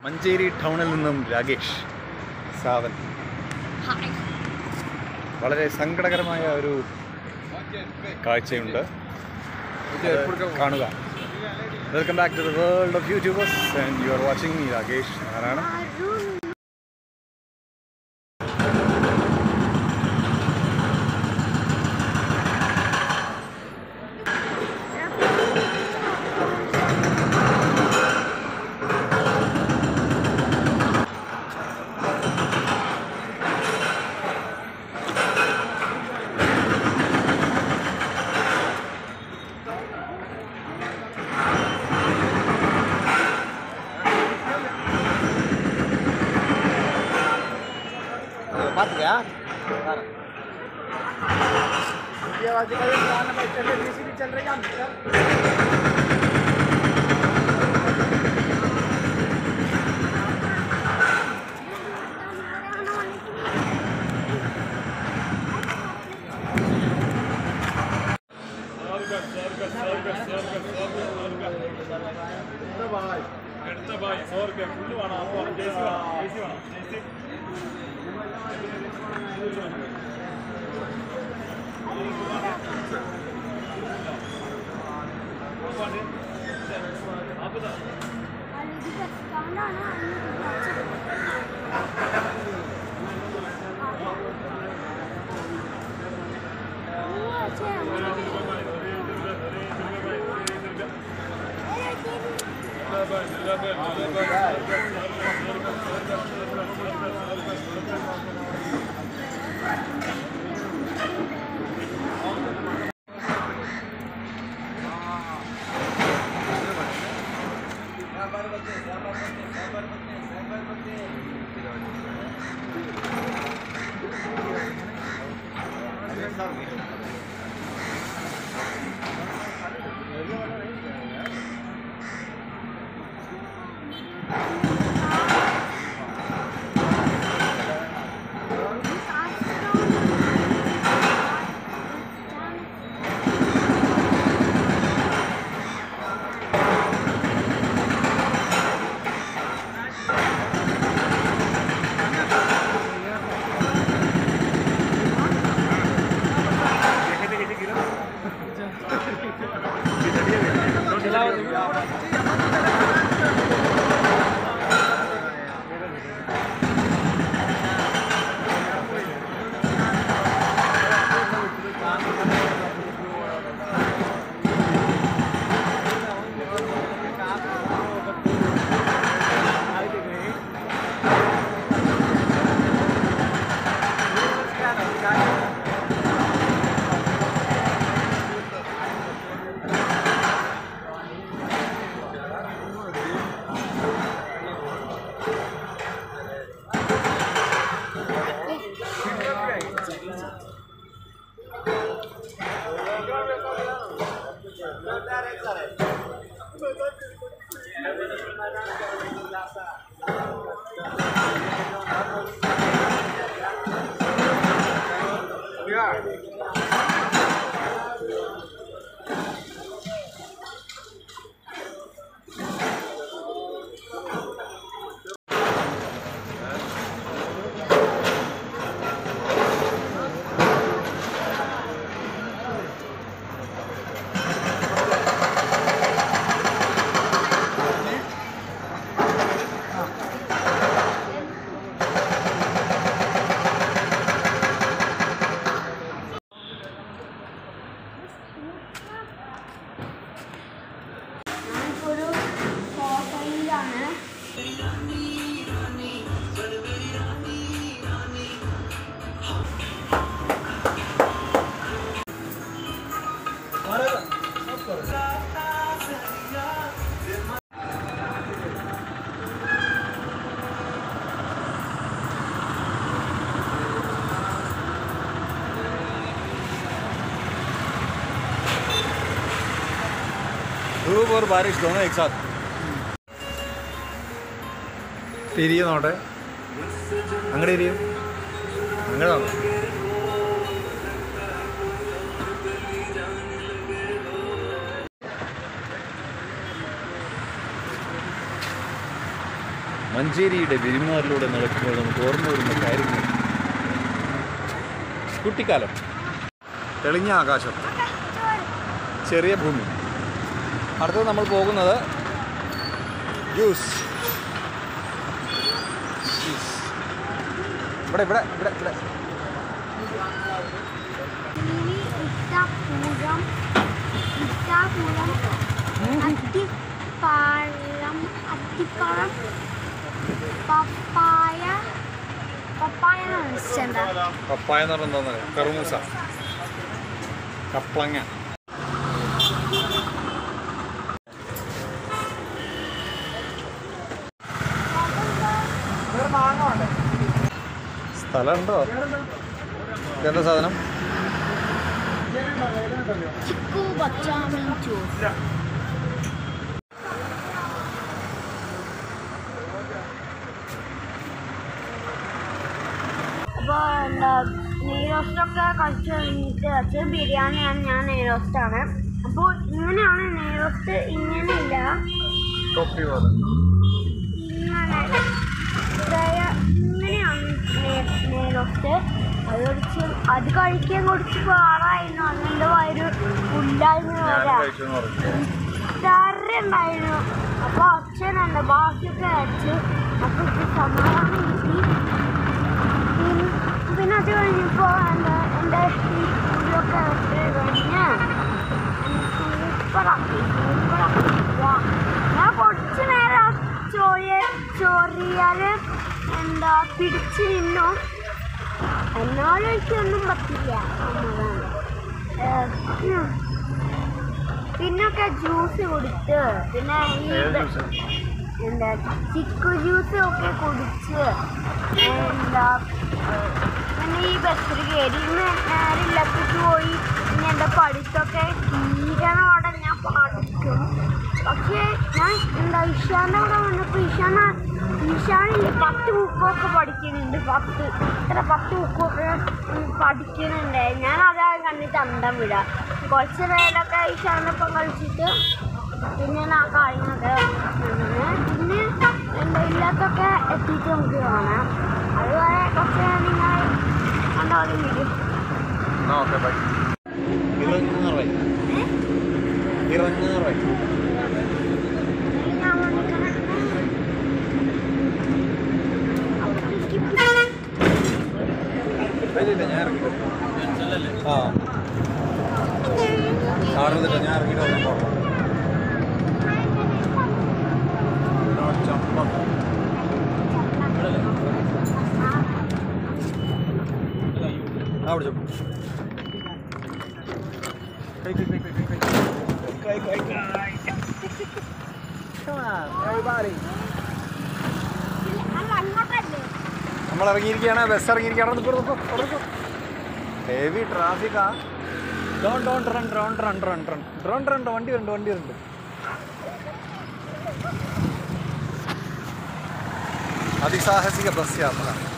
മഞ്ചേരി ടൗണിൽ നിന്നും രാകേഷ് സാവൻ ഹായ് വളരെ സങ്കടകരമായ ഒരു കാഴ്ചയുണ്ട് അത് കാണുക welcome back to the world of YouTubers and you are watching me Rakesh Narayana பார்த்துக்கா ये आजकल दुकान में चल रही भी चल रही है ഞാനിപ്പൊരു ഹോട്ടലിലാണ് धूप और बारिश दोनों एक साथ തിരിയ നോട്ടെ അങ്ങടെ ഇരിയും അങ്ങനെ നോക്കാം മഞ്ചേരിയുടെ വിരിമാറിലൂടെ നടക്കുമ്പോൾ നമുക്ക് ഓർമ്മ വരുന്ന കാര്യങ്ങൾ കുട്ടിക്കാലം തെളിഞ്ഞ ആകാശം ചെറിയ ഭൂമി അടുത്തത് നമ്മൾ പോകുന്നത് ജ്യൂസ് ജ്യൂസ്. ഇവിടെ ഇവിടെ ഇവിടെ ഇവിടെ ഇനി ഇട്ടാപ്പൂരം ഇട്ടാപ്പൂരം അത്തിപ്പഴം അത്തിപ്പഴം പപ്പായ പപ്പായ എന്താ പപ്പായ എന്ന് പറഞ്ഞാൽ എന്താ കറുമൂസ കപ്ലങ്ങ വേറെ മാങ്ങ ഉണ്ട് സ്ഥലമുണ്ടോ ഇതെന്താ സാധനം ചിക്കു ബച്ചാമീൻ ജ്യൂസ് അപ്പോൾ എന്താ നെയ്റോസ്റ്റൊക്കെ കഴിച്ച് കഴിഞ്ഞിട്ട് അത് ബിരിയാണിയാണ് ഞാൻ നെയ്റോസ്റ്റാണ് അപ്പോൾ ഇങ്ങനെയാണ് നെയ്റോസ്റ്റ് ഇങ്ങനെയില്ല തൊപ്പി പോലെ ഇങ്ങനെ ദയ- ഇങ്ങനെയാണ് നെയ്റോസ്റ്റ് അത് കഴിച്ച് അത് കഴിക്കാൻ കുറച്ച് പാടായിരുന്നു അതെൻ്റെ വയറ് ഫുള്ളായിരുന്നു ഞാൻ വരാം കഴിച്ചു എന്ന് പറഞ്ഞു ഉണ്ടായിരുന്നു അപ്പൊ അച്ഛനുണ്ട് ബാക്കിയൊക്കെ അയച്ച് അപ്പൊ ഇച്ചിരി സമാധാനം കിട്ടി പിൻ- പിന്നെ അത് കഴിഞ്ഞപ്പോ എന്താ എൻ്റെ ഈ ഇതൊക്കെ ഇട്ട് കഴിഞ്ഞ് സൂപ്പറാക്കി സൂപ്പറാക്കി വാ. ഞാൻ കുറച്ച് നേരം ചോറിയ ചോറിയാല് എന്താ പിടിച്ച് നിന്നു എന്നാലും എനിക്കൊന്നും പറ്റില്ല സമാധാനം ഏഹ്, ഉം. പിന്നൊക്കെ ജ്യൂസ് കുടിച്ച് പിന്നെ ഈ ഏത് ബ- ജ്യൂസ് എന്താ ചിക്കു ജ്യൂസ് ഒക്കെ കുടിച്ച് എന്താ പിന്നെ ഈ ബസ്സിൽ കയറി ഇന്ന് നേരെ ഇല്ലത്തേക്ക് പോയി ഇനി എൻ്റെ പഠിത്തമൊക്കെ തീരണോടെ ഞാൻ പഠിക്കും പക്ഷേ ഞാൻ എന്താ ഇഷാൻ്റെ അവിടെ വന്നപ്പോൾ ഇഷാന ഇഷാനില്ല പത്ത് ബുക്കൊക്കെ പഠിക്കുന്നുണ്ട് പത്ത് ഇത്ര പത്ത് ബുക്കൊക്കെ പഠിക്കുന്നുണ്ട് ഞാൻ അതാ കണ്ടിട്ട് അന്തം വിടാം കുറച്ച് നേരമൊക്കെ ഇഷാനൊപ്പം കളിച്ചിട്ട് പിന്നെ ആ കാര്യങ്ങളൊക്കെ അങ്ങനെ പിന്നെ എന്താ ഇല്ലാത്തൊക്കെ എത്തിയിട്ട് നമുക്ക് കാണാം അതുവരെ കുറച്ച് നേരം നിങ്ങൾ കണ്ടോളും വീഡിയോ ആ ഓക്കെ ബൈ ഇറങ്ങുന്നറ ഇറങ്ങുന്നറ ഞാൻ വന്നിട്ട് ഇല്ല ഞാൻ ഇറങ്ങിട്ടോ ആ അവിടെ നിന്നിട്ടോ ഞാൻ ഇറങ്ങിയിട്ട് വന്നപ്പോ ചമ്പം ആ പിടിച്ചോ കൈ കൈ കൈ കൈ കൈ കൈ കൈ കൈ കൈ Come on, everybody. അല്ല അങ്ങോട്ടല്ലേ നമ്മൾ ഇറങ്ങിയിരിക്കുകയാണ് ബസ് ഇറങ്ങിയിരിക്കുകയാണ് ഹെവി ട്രാഫിക്കാ drone drone run drone run run run drone run വണ്ടി ഉണ്ട് വണ്ടി ഉണ്ട് അതിസാഹസിക ബസ് യാത്ര